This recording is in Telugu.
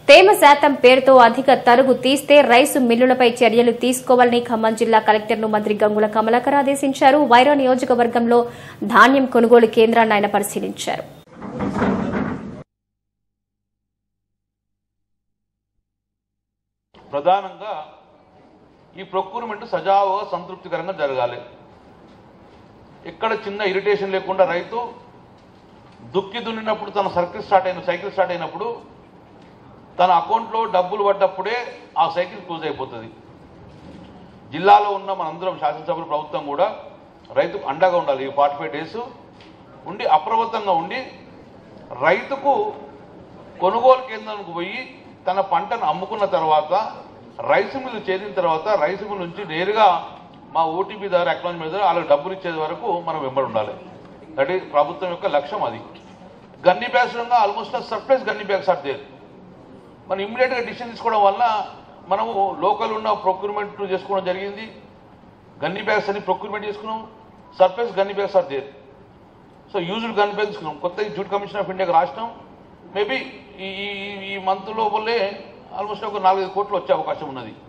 తేమ శాతం పేరుతో అధిక తరుగు తీస్తే రైసు మిల్లులపై చర్యలు తీసుకోవాలని ఖమ్మం జిల్లా కలెక్టర్ను మంత్రి గంగుల కమలాకర్ ఆదేశించారు వైరా నియోజకవర్గంలో ధాన్యం కొనుగోలు కేంద్రాన్ని ఆయన పరిశీలించారు ప్రధానంగా ఈ ప్రొక్యూర్మెంట్ సజావుగా సంతృప్తికరంగా జరగాలి ఎక్కడ చిన్న ఇరిటేషన్ లేకుండా రైతు దుక్కి దున్నినప్పుడు తన సర్కిల్ స్టార్ట్ అయిన సైకిల్ స్టార్ట్ అయినప్పుడు తన అకౌంట్లో డబ్బులు పడ్డప్పుడే ఆ సైకిల్ క్లోజ్ అయిపోతుంది జిల్లాలో ఉన్న మనందరం శాసనసభ్యులు ప్రభుత్వం కూడా రైతుకు అండగా ఉండాలి ఈ ఫార్టీ ఫైవ్ డేస్ ఉండి అప్రమత్తంగా ఉండి రైతుకు కొనుగోలు కేంద్రానికి పోయి తన పంటను అమ్ముకున్న తర్వాత రైసు మిల్లు చేరిన తర్వాత రైసు మిల్ నుంచి నేరుగా మా ఓటీపీ ద్వారా అకౌంట్ మీద వాళ్ళకి డబ్బులు ఇచ్చేది వరకు మనం వెంబడి ఉండాలి దట్ ఈస్ ప్రభుత్వం యొక్క లక్ష్యం అది gunny bags almost surprise gunny bags are there మనం ఇమ్మీడియట్గా డిసిషన్ తీసుకోవడం వల్ల మనము లోకల్ ఉన్న ప్రొక్యూర్మెంట్ చేసుకోవడం జరిగింది గన్ని బ్యాగ్స్ అని ప్రొక్యూర్మెంట్ చేసుకున్నాం surprise gunny bags are there so used gun bag తీసుకున్నాం కొత్త జూట్ కమిషన్ ఆఫ్ ఇండియాకి రాష్ట్రం మేబీ ఈ ఈ- ఈ మంత్ లోపలే ఆల్మోస్ట్ ఒక నాలుగైదు కోట్లు వచ్చే అవకాశం ఉన్నది